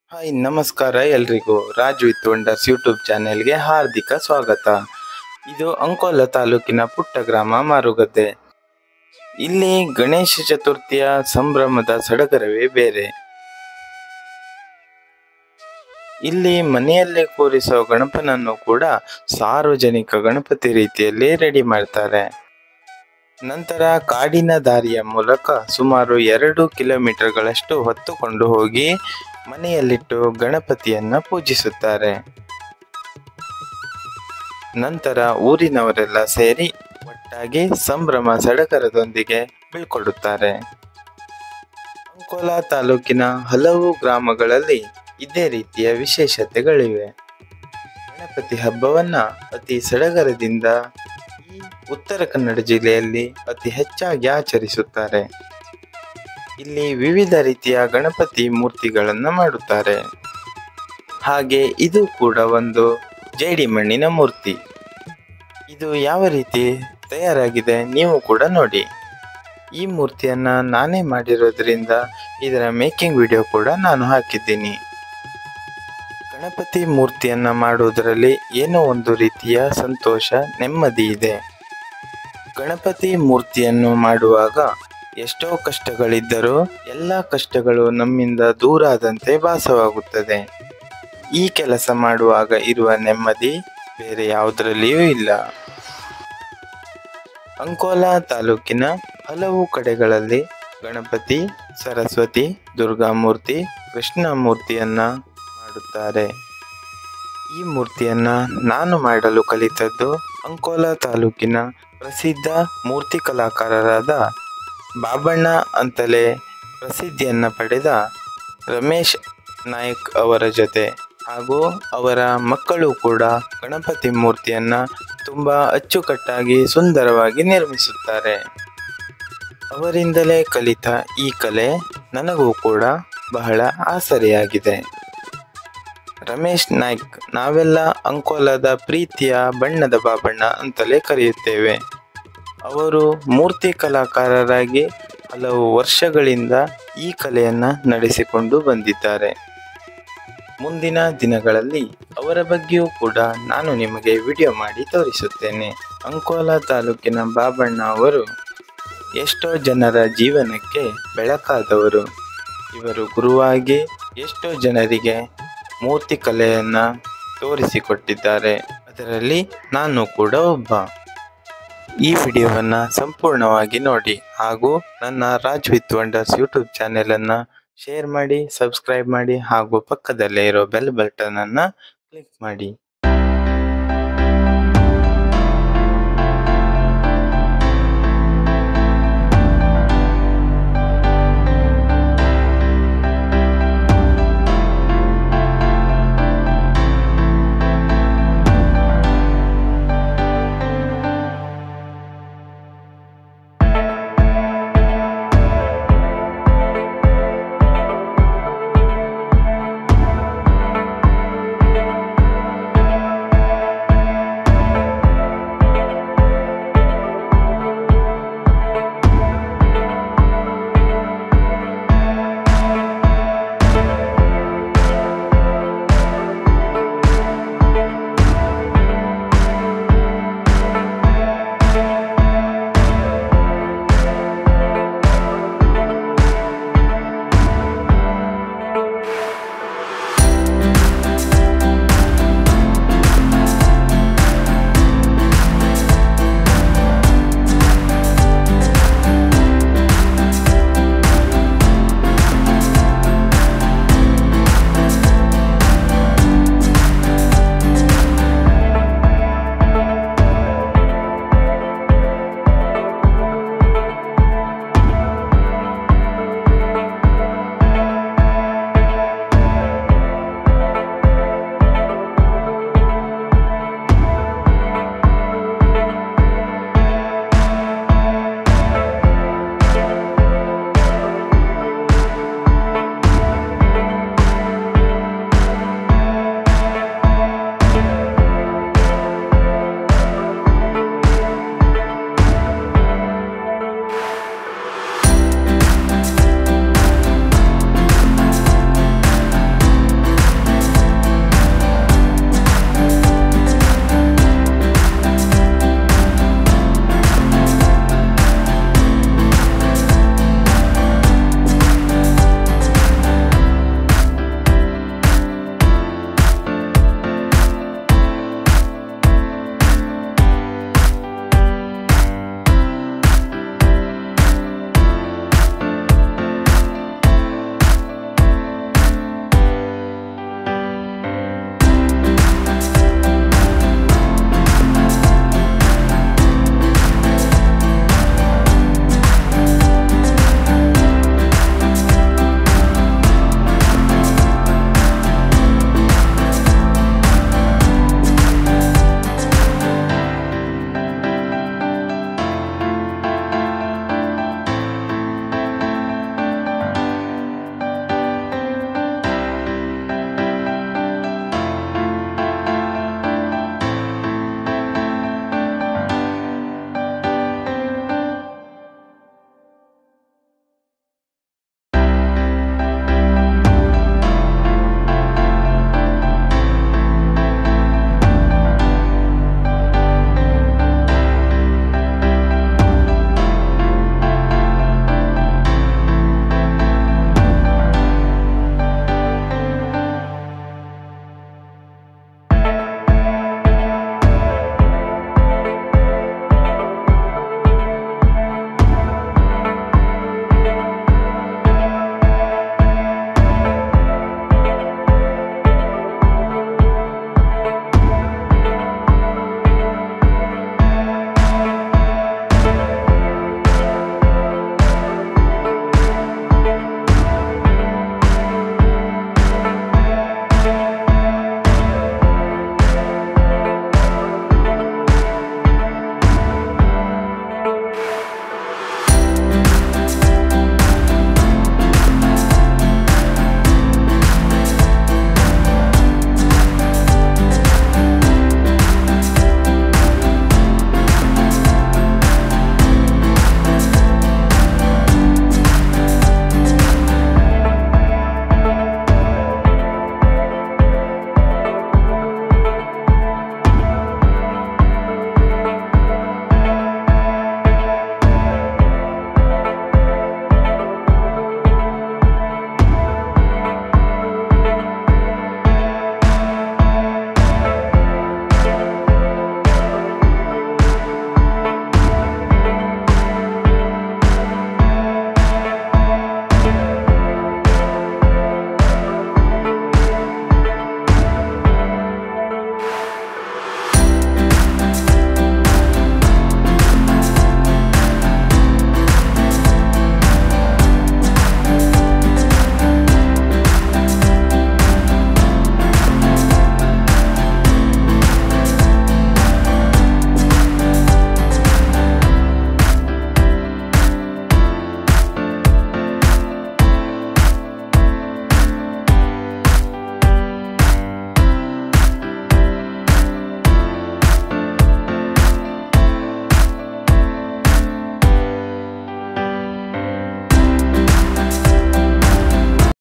hi ನಮಸ್ಕಾರ ಎಲ್ರಿಗೂ Raj with wonders YouTube ಚಾನೆಲ್ಗೆ ಹಾರ್ದಿಕ ಸ್ವಾಗತ ಇದು ಅಂಕೋಲ ತಾಲೂಕಿನ ಪುಟ್ಟ ಗ್ರಾಮ ಮಾರುಗದ್ದೆ ಇಲ್ಲಿ ಗಣೇಶ ಚತುರ್ಥಿಯ ಸಂಭ್ರಮದ ಸಡಗರವೇ ಬೇರೆ ಇಲ್ಲಿ ಮನೆಯಲ್ಲೇ ಕೂರಿಸೋ ಗಣಪನನ್ನು ಕೂಡ ಸಾರ್ವಜನಿಕ ಗಣಪತಿ ರೀತಿಯಲ್ಲಿ ರೆಡಿ ಮಾಡ್ತಾರೆ ನಂತರ ಕಾಡಿನ ದಾರಿಯ ಮೂಲಕ ಸುಮಾರು ಎರಡು ಕಿಲೋಮೀಟರ್ಗಳಷ್ಟು ಹೊತ್ತುಕೊಂಡು ಹೋಗಿ ಮನೆಯಲ್ಲಿಟ್ಟು ಗಣಪತಿಯನ್ನ ಪೂಜಿಸುತ್ತಾರೆ ನಂತರ ಊರಿನವರೆಲ್ಲ ಸೇರಿ ಒಟ್ಟಾಗಿ ಸಂಭ್ರಮ ಸಡಗರದೊಂದಿಗೆ ಬೀಳ್ಕೊಡುತ್ತಾರೆ ಅಂಕೋಲಾ ತಾಲೂಕಿನ ಹಲವು ಗ್ರಾಮಗಳಲ್ಲಿ ಇದೇ ರೀತಿಯ ವಿಶೇಷತೆಗಳಿವೆ ಗಣಪತಿ ಹಬ್ಬವನ್ನ ಅತಿ ಸಡಗರದಿಂದ ಈ ಉತ್ತರ ಕನ್ನಡ ಜಿಲ್ಲೆಯಲ್ಲಿ ಅತಿ ಹೆಚ್ಚಾಗಿ ಆಚರಿಸುತ್ತಾರೆ ಇಲ್ಲಿ ವಿವಿಧ ರೀತಿಯ ಗಣಪತಿ ಮೂರ್ತಿಗಳನ್ನ ಮಾಡುತ್ತಾರೆ ಹಾಗೆ ಇದು ಕೂಡ ಒಂದು ಜೇಡಿ ಮಣ್ಣಿನ ಮೂರ್ತಿ ಇದು ಯಾವ ರೀತಿ ತಯಾರಾಗಿದೆ ನೀವು ಕೂಡ ನೋಡಿ ಈ ಮೂರ್ತಿಯನ್ನ ನಾನೇ ಮಾಡಿರೋದ್ರಿಂದ ಇದರ ಮೇಕಿಂಗ್ ವಿಡಿಯೋ ಕೂಡ ನಾನು ಹಾಕಿದ್ದೀನಿ ಗಣಪತಿ ಮೂರ್ತಿಯನ್ನ ಮಾಡುವುದರಲ್ಲಿ ಏನೋ ಒಂದು ರೀತಿಯ ಸಂತೋಷ ನೆಮ್ಮದಿ ಇದೆ ಗಣಪತಿ ಮೂರ್ತಿಯನ್ನು ಮಾಡುವಾಗ ಎಷ್ಟೋ ಕಷ್ಟಗಳಿದ್ದರೂ ಎಲ್ಲ ಕಷ್ಟಗಳು ನಮ್ಮಿಂದ ದೂರ ಆದಂತೆ ಭಾಸವಾಗುತ್ತದೆ ಈ ಕೆಲಸ ಮಾಡುವಾಗ ಇರುವ ನೆಮ್ಮದಿ ಬೇರೆ ಯಾವುದರಲ್ಲಿಯೂ ಇಲ್ಲ ಅಂಕೋಲಾ ತಾಲೂಕಿನ ಹಲವು ಕಡೆಗಳಲ್ಲಿ ಗಣಪತಿ ಸರಸ್ವತಿ ದುರ್ಗಾಮೂರ್ತಿ ಕೃಷ್ಣ ಮೂರ್ತಿಯನ್ನ ಮಾಡುತ್ತಾರೆ ಈ ಮೂರ್ತಿಯನ್ನ ನಾನು ಮಾಡಲು ಕಲಿತದ್ದು ಅಂಕೋಲಾ ತಾಲೂಕಿನ ಪ್ರಸಿದ್ಧ ಮೂರ್ತಿ ಕಲಾಕಾರರಾದ ಬಾಬಣ್ಣ ಅಂತಲೇ ಪ್ರಸಿದ್ಧಿಯನ್ನ ಪಡೆದ ರಮೇಶ್ ನಾಯಕ್ ಅವರ ಜೊತೆ ಹಾಗೂ ಅವರ ಮಕ್ಕಳು ಕೂಡ ಗಣಪತಿ ಮೂರ್ತಿಯನ್ನ ತುಂಬ ಅಚ್ಚುಕಟ್ಟಾಗಿ ಸುಂದರವಾಗಿ ನಿರ್ಮಿಸುತ್ತಾರೆ ಅವರಿಂದಲೇ ಕಲಿತ ಈ ಕಲೆ ನನಗೂ ಕೂಡ ಬಹಳ ಆಸರೆಯಾಗಿದೆ ರಮೇಶ್ ನಾಯ್ಕ್ ನಾವೆಲ್ಲ ಅಂಕೋಲದ ಪ್ರೀತಿಯ ಬಣ್ಣದ ಬಾಬಣ್ಣ ಅಂತಲೇ ಕರೆಯುತ್ತೇವೆ ಅವರು ಮೂರ್ತಿ ಕಲಾಕಾರರಾಗಿ ಹಲವು ವರ್ಷಗಳಿಂದ ಈ ಕಲೆಯನ್ನ ನಡೆಸಿಕೊಂಡು ಬಂದಿದ್ದಾರೆ ಮುಂದಿನ ದಿನಗಳಲ್ಲಿ ಅವರ ಬಗ್ಗೆಯೂ ಕೂಡ ನಾನು ನಿಮಗೆ ವಿಡಿಯೋ ಮಾಡಿ ತೋರಿಸುತ್ತೇನೆ ಅಂಕೋಲಾ ತಾಲೂಕಿನ ಬಾಬಣ್ಣ ಅವರು ಎಷ್ಟೋ ಜನರ ಜೀವನಕ್ಕೆ ಬೆಳಕಾದವರು ಇವರು ಗುರುವಾಗಿ ಎಷ್ಟೋ ಜನರಿಗೆ ಮೂರ್ತಿ ಕಲೆಯನ್ನು ತೋರಿಸಿಕೊಟ್ಟಿದ್ದಾರೆ ಅದರಲ್ಲಿ ನಾನು ಕೂಡ ಒಬ್ಬ ಈ ವಿಡಿಯೋವನ್ನು ಸಂಪೂರ್ಣವಾಗಿ ನೋಡಿ ಹಾಗೂ ನನ್ನ ರಾಜ್ ವಿತ್ ವಂಡರ್ಸ್ ಯೂಟ್ಯೂಬ್ ಚಾನೆಲನ್ನು ಶೇರ್ ಮಾಡಿ ಸಬ್ಸ್ಕ್ರೈಬ್ ಮಾಡಿ ಹಾಗೂ ಪಕ್ಕದಲ್ಲೇ ಇರೋ ಬೆಲ್ ಬಟನನ್ನು ಕ್ಲಿಕ್ ಮಾಡಿ